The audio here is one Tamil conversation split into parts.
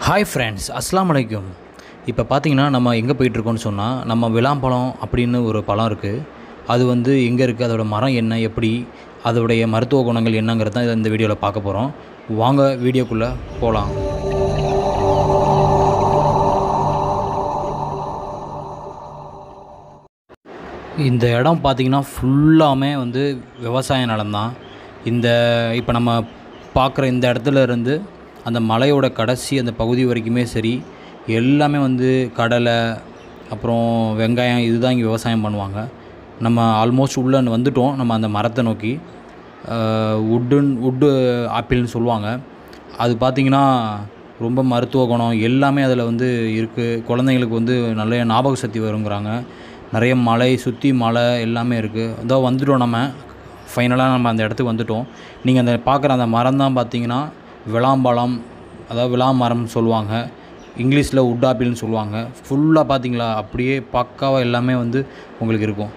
ஹாய் ஃப்ரெண்ட்ஸ் அஸ்ஸலாமு அலைக்கும் இப்போ பார்த்தீங்கன்னா நம்ம எங்கே போயிட்டுருக்கோம்னு சொன்னால் நம்ம விளாம்பழம் அப்படின்னு ஒரு பழம் இருக்குது அது வந்து எங்கே இருக்குது அதோட மரம் என்ன எப்படி அதோடைய மருத்துவ குணங்கள் என்னங்கிறது தான் இந்த வீடியோவில் பார்க்க போகிறோம் வாங்க வீடியோக்குள்ளே போகலாம் இந்த இடம் பார்த்திங்கன்னா ஃபுல்லாமே வந்து விவசாய நிலம்தான் இந்த இப்போ நம்ம பார்க்குற இந்த இடத்துல இருந்து அந்த மலையோட கடைசி அந்த பகுதி வரைக்குமே சரி எல்லாமே வந்து கடலை அப்புறம் வெங்காயம் இதுதான் இங்கே விவசாயம் பண்ணுவாங்க நம்ம ஆல்மோஸ்ட் உள்ளே வந்துட்டோம் நம்ம அந்த மரத்தை நோக்கி உட்டுன் உட்டு ஆப்பிள்னு சொல்லுவாங்க அது பார்த்திங்கன்னா ரொம்ப மருத்துவ குணம் எல்லாமே அதில் வந்து இருக்குது குழந்தைங்களுக்கு வந்து நல்ல ஞாபக சக்தி வருங்கிறாங்க நிறைய மலை சுற்றி மலை எல்லாமே இருக்குது இதோ வந்துட்டோம் நம்ம ஃபைனலாக நம்ம அந்த இடத்துக்கு வந்துட்டோம் நீங்கள் அந்த பார்க்குற அந்த மரம் தான் பார்த்தீங்கன்னா விளாம்பழம் அதாவது விளாமரம் சொல்லுவாங்க இங்கிலீஷில் உட்டாப்பிள்னு சொல்லுவாங்க ஃபுல்லாக பார்த்தீங்களா அப்படியே பக்காவாக எல்லாமே வந்து உங்களுக்கு இருக்கும்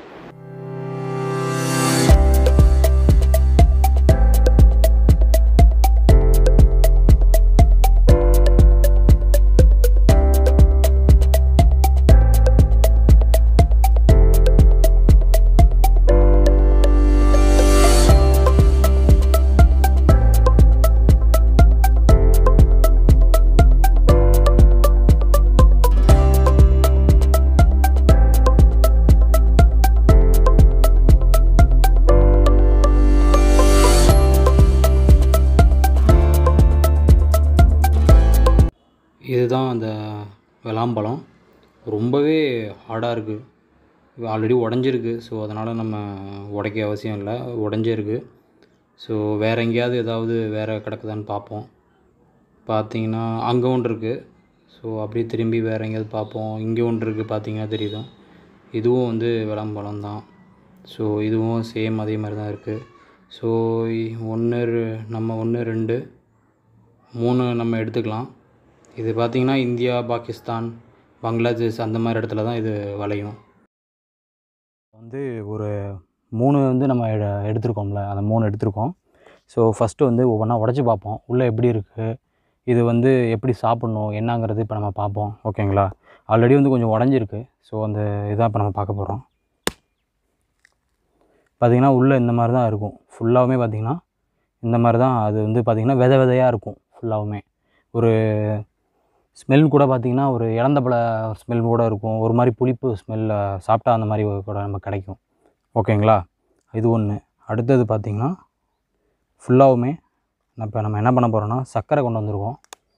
இதுதான் அந்த விளாம்பழம் ரொம்பவே ஹார்டாக இருக்குது ஆல்ரெடி உடஞ்சிருக்கு ஸோ அதனால் நம்ம உடைக்க அவசியம் இல்லை உடஞ்சே இருக்குது ஸோ வேறு எங்கேயாவது ஏதாவது வேறு கிடக்குதான்னு பார்ப்போம் பார்த்தீங்கன்னா அங்கே ஒன்று இருக்குது ஸோ அப்படியே திரும்பி வேறு எங்கேயாவது பார்ப்போம் இங்கே ஒன்று இருக்குது பார்த்தீங்கன்னா தெரியுது இதுவும் வந்து விளாம்பழம் தான் ஸோ இதுவும் சேம் அதே மாதிரி தான் இருக்குது ஸோ ஒன்று நம்ம ஒன்று ரெண்டு மூணு நம்ம எடுத்துக்கலாம் இது பார்த்திங்கன்னா இந்தியா பாகிஸ்தான் பங்களாதேஷ் அந்த மாதிரி இடத்துல தான் இது விளையும் வந்து ஒரு மூணு வந்து நம்ம எ- எடுத்திருக்கோம்ல அந்த மூணு எடுத்திருக்கோம் ஸோ ஃபஸ்ட்டு வந்து ஒவ்வொன்றா உடச்சி பார்ப்போம் உள்ளே எப்படி இருக்குது இது வந்து எப்படி சாப்பிட்ணும் என்னங்கிறது இப்போ நம்ம பார்ப்போம் ஓகேங்களா ஆல்ரெடி வந்து கொஞ்சம் உடஞ்சிருக்கு ஸோ அந்த இதான் இப்போ நம்ம பார்க்க போகிறோம் பார்த்திங்கன்னா உள்ளே இந்த மாதிரி தான் இருக்கும் ஃபுல்லாகவுமே பார்த்திங்கன்னா இந்த மாதிரி தான் அது வந்து பார்த்திங்கன்னா விதை விதையாக இருக்கும் ஃபுல்லாகவுமே ஒரு ஸ்மெல் கூட பார்த்திங்கன்னா ஒரு இழந்தப்பழ ஸ்மெல் கூட இருக்கும் ஒரு மாதிரி புளிப்பு ஸ்மெல்ல சாப்பிட்டா அந்த மாதிரி கூட நமக்கு கிடைக்கும் ஓகேங்களா இது ஒன்று அடுத்தது பார்த்திங்கன்னா ஃபுல்லாகவுமே இப்போ நம்ம என்ன பண்ண போகிறோம்னா சர்க்கரை கொண்டு வந்திருக்கோம்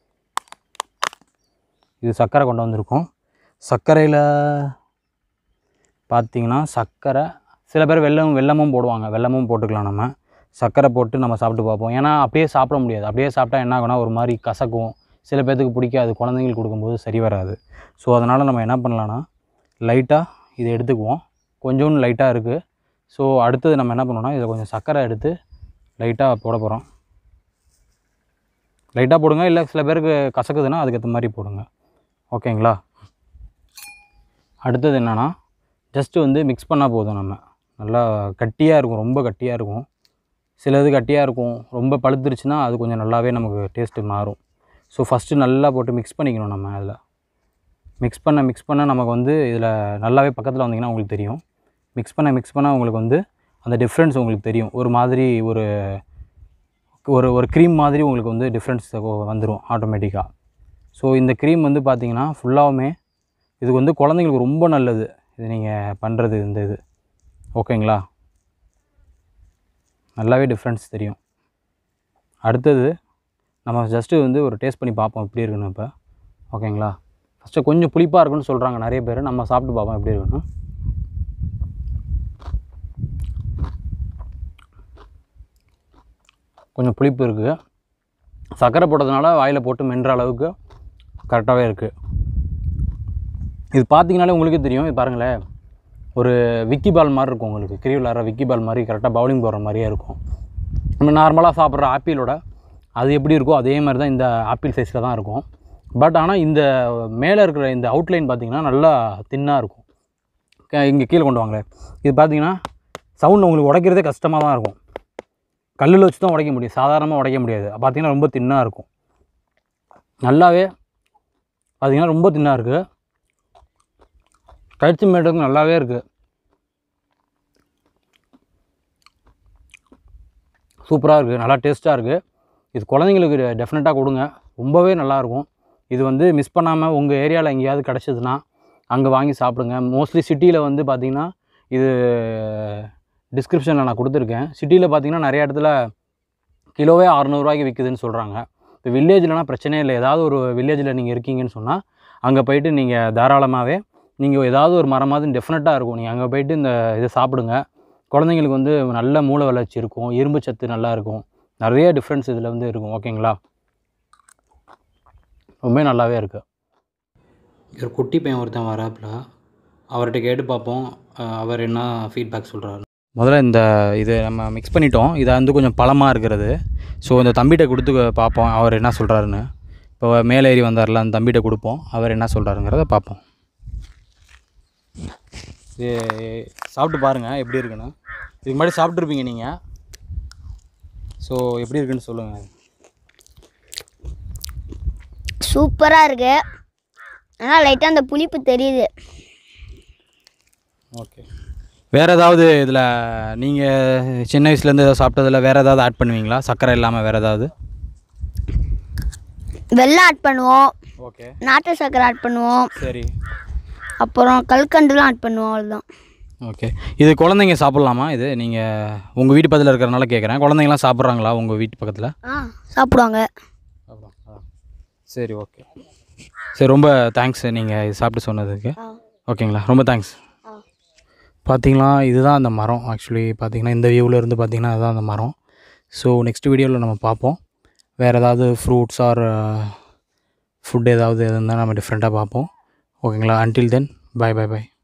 இது சர்க்கரை கொண்டு வந்திருக்கோம் சர்க்கரையில் பார்த்திங்கன்னா சர்க்கரை சில பேர் வெல்லம் வெல்லமும் போடுவாங்க வெல்லமும் போட்டுக்கலாம் நம்ம சர்க்கரை போட்டு நம்ம சாப்பிட்டு பார்ப்போம் ஏன்னா அப்படியே சாப்பிட முடியாது அப்படியே சாப்பிட்டா என்ன ஆகும்னா ஒரு மாதிரி கசக்கும் சில பேர்த்துக்கு பிடிக்காது குழந்தைங்களுக்கு கொடுக்கும்போது சரி வராது ஸோ அதனால் நம்ம என்ன பண்ணலான்னா லைட்டாக இதை எடுத்துக்குவோம் கொஞ்சோண்டு லைட்டாக இருக்குது ஸோ அடுத்தது நம்ம என்ன பண்ணோம்னா இதில் கொஞ்சம் சர்க்கரை எடுத்து லைட்டாக போட போகிறோம் லைட்டாக போடுங்க இல்லை சில பேருக்கு கசக்குதுன்னா அதுக்கேற்ற மாதிரி போடுங்க ஓகேங்களா அடுத்தது என்னென்னா ஜஸ்ட்டு வந்து மிக்ஸ் பண்ணால் போதும் நம்ம நல்லா கட்டியாக இருக்கும் ரொம்ப கட்டியாக இருக்கும் சிலது கட்டியாக இருக்கும் ரொம்ப பழுத்துருச்சுன்னா அது கொஞ்சம் நல்லாவே நமக்கு டேஸ்ட்டு மாறும் ஸோ ஃபஸ்ட்டு நல்லா போட்டு மிக்ஸ் பண்ணிக்கணும் நம்ம அதில் மிக்ஸ் பண்ண மிக்ஸ் பண்ண நமக்கு வந்து இதில் நல்லாவே பக்கத்தில் வந்தீங்கன்னா உங்களுக்கு தெரியும் மிக்ஸ் பண்ண மிக்ஸ் பண்ண உங்களுக்கு வந்து அந்த டிஃப்ரென்ஸ் உங்களுக்கு தெரியும் ஒரு மாதிரி ஒரு ஒரு ஒரு க்ரீம் மாதிரி உங்களுக்கு வந்து டிஃப்ரென்ஸ் வந்துடும் ஆட்டோமேட்டிக்காக ஸோ இந்த க்ரீம் வந்து பார்த்தீங்கன்னா ஃபுல்லாகவுமே இது வந்து குழந்தைங்களுக்கு ரொம்ப நல்லது இது நீங்கள் பண்ணுறது இந்த இது ஓகேங்களா நல்லாவே டிஃப்ரென்ஸ் தெரியும் அடுத்தது நம்ம ஜஸ்ட்டு வந்து ஒரு டேஸ்ட் பண்ணி பார்ப்போம் எப்படி இருக்குன்னு இப்போ ஓகேங்களா ஃபஸ்ட்டு கொஞ்சம் புளிப்பாக இருக்குன்னு சொல்கிறாங்க நிறைய பேர் நம்ம சாப்பிட்டு பார்ப்போம் எப்படி இருக்குன்னு கொஞ்சம் புளிப்பு இருக்குது சர்க்கரை போட்டதுனால வாயில் போட்டு மென்ற அளவுக்கு கரெக்டாகவே இருக்குது இது பார்த்தீங்கனாலே உங்களுக்கே தெரியும் இது பாருங்களேன் ஒரு விக்கி பால் மாதிரி இருக்கும் உங்களுக்கு கிரி விளாட்ற விக்கி பால் மாதிரி கரெக்டாக பவுலிங் போடுற மாதிரியே இருக்கும் நம்ம நார்மலாக சாப்பிட்ற ஆப்பிளோட அது எப்படி இருக்கோ அதே மாதிரி தான் இந்த ஆப்பிள் சைஸில் தான் இருக்கும் பட் ஆனால் இந்த மேலே இருக்கிற இந்த அவுட்லைன் பார்த்தீங்கன்னா நல்லா தின்னாக இருக்கும் இங்கே கீழே கொண்டு வாங்களேன் இது பார்த்தீங்கன்னா சவுண்ட் உங்களுக்கு உடைக்கிறதே கஷ்டமாக தான் இருக்கும் கல்லில் வச்சு தான் உடைக்க முடியும் சாதாரணமாக உடைக்க முடியாது பார்த்தீங்கன்னா ரொம்ப தின்னாக இருக்கும் நல்லாவே பார்த்தீங்கன்னா ரொம்ப தின்னாக இருக்குது கழிச்சு மேட்டுக்கு நல்லாவே இருக்குது சூப்பராக இருக்குது நல்லா டேஸ்ட்டாக இருக்குது இது குழந்தைங்களுக்கு டெஃபினட்டாக கொடுங்க ரொம்பவே நல்லாயிருக்கும் இது வந்து மிஸ் பண்ணாமல் உங்கள் ஏரியாவில் எங்கேயாவது கிடச்சிதுன்னா அங்கே வாங்கி சாப்பிடுங்க மோஸ்ட்லி சிட்டியில் வந்து பார்த்திங்கன்னா இது டிஸ்கிரிப்ஷனில் நான் கொடுத்துருக்கேன் சிட்டியில் பார்த்தீங்கன்னா நிறைய இடத்துல கிலோவே அறநூறுவாய்க்கு விற்குதுன்னு சொல்கிறாங்க இப்போ வில்லேஜ்லலாம் பிரச்சனையே இல்லை ஏதாவது ஒரு வில்லேஜில் நீங்கள் இருக்கீங்கன்னு சொன்னால் அங்கே போயிட்டு நீங்கள் தாராளமாகவே நீங்கள் ஏதாவது ஒரு மரமாவது டெஃபினட்டாக இருக்கும் நீங்கள் அங்கே போயிட்டு இந்த இதை சாப்பிடுங்க குழந்தைங்களுக்கு வந்து நல்ல மூளை வளர்ச்சி இருக்கும் இரும்பு சத்து நல்லா இருக்கும் நிறைய டிஃப்ரென்ஸ் இதில் வந்து இருக்கும் ஓகேங்களா ரொம்ப நல்லாவே இருக்குது ஒரு குட்டி பையன் ஒருத்தன் வராப்புல அவர்கிட்ட கேட்டு பார்ப்போம் அஹ் அவர் என்ன ஃபீட்பேக் சொல்கிறாரு முதல்ல இந்த இது நம்ம மிக்ஸ் பண்ணிட்டோம் இதை வந்து கொஞ்சம் பழமாக இருக்கிறது ஸோ இந்த தம்பிகிட்ட கொடுத்து பார்ப்போம் அவர் என்ன சொல்கிறாருன்னு இப்போ மேலே ஏறி வந்தார்ல அந்த தம்பிகிட்ட கொடுப்போம் அவர் என்ன சொல்கிறாருங்கிறத பார்ப்போம் இது சாப்பிட்டு பாருங்கள் எப்படி இருக்குன்னு இதுக்கு முன்னாடி சாப்பிட்ருப்பீங்க நீங்கள் ஸோ எப்படி இருக்குன்னு சொல்லுங்கள் சூப்பராக இருக்கு ஆனால் லைட்டாக அந்த புளிப்பு தெரியுது ஓகே வேறு ஏதாவது இதில் நீங்கள் சின்ன வயசுலேருந்து ஏதாவது சாப்பிட்டதில் வேறு ஏதாவது ஆட் பண்ணுவீங்களா சர்க்கரை இல்லாமல் வேறு ஏதாவது வெள்ளம் ஆட் பண்ணுவோம் ஓகே நாட்டு சக்கரை ஆட் பண்ணுவோம் சரி அப்புறம் கல்கண்டுலாம் ஆட் பண்ணுவோம் அவ்வளோதான் ஓகே இது குழந்தைங்க சாப்பிட்லாமா இது நீங்கள் உங்கள் வீட்டு பக்கத்தில் இருக்கிறனால கேட்குறேன் குழந்தைங்களாம் சாப்பிட்றாங்களா உங்கள் வீட்டு பக்கத்தில் ஆ சாப்பிடுவாங்க சரி ஓகே சரி ரொம்ப தேங்க்ஸ் நீங்கள் இது சாப்பிட்டு சொன்னதுக்கு ஆ ஓகேங்களா ரொம்ப தேங்க்ஸ் ஆ பார்த்தீங்களா இதுதான் அந்த மரம் ஆக்சுவலி பார்த்தீங்கன்னா இந்த வியூவில் இருந்து பார்த்தீங்கன்னா அதுதான் அந்த மரம் ஸோ நெக்ஸ்ட் வீடியோவில் நம்ம பார்ப்போம் வேறு ஏதாவது ஃப்ரூட்ஸ் ஆர் ஃபுட் ஏதாவது இருந்தால் நம்ம டிஃப்ரெண்ட்டாக பார்ப்போம் ஓகேங்களா until then bye bye by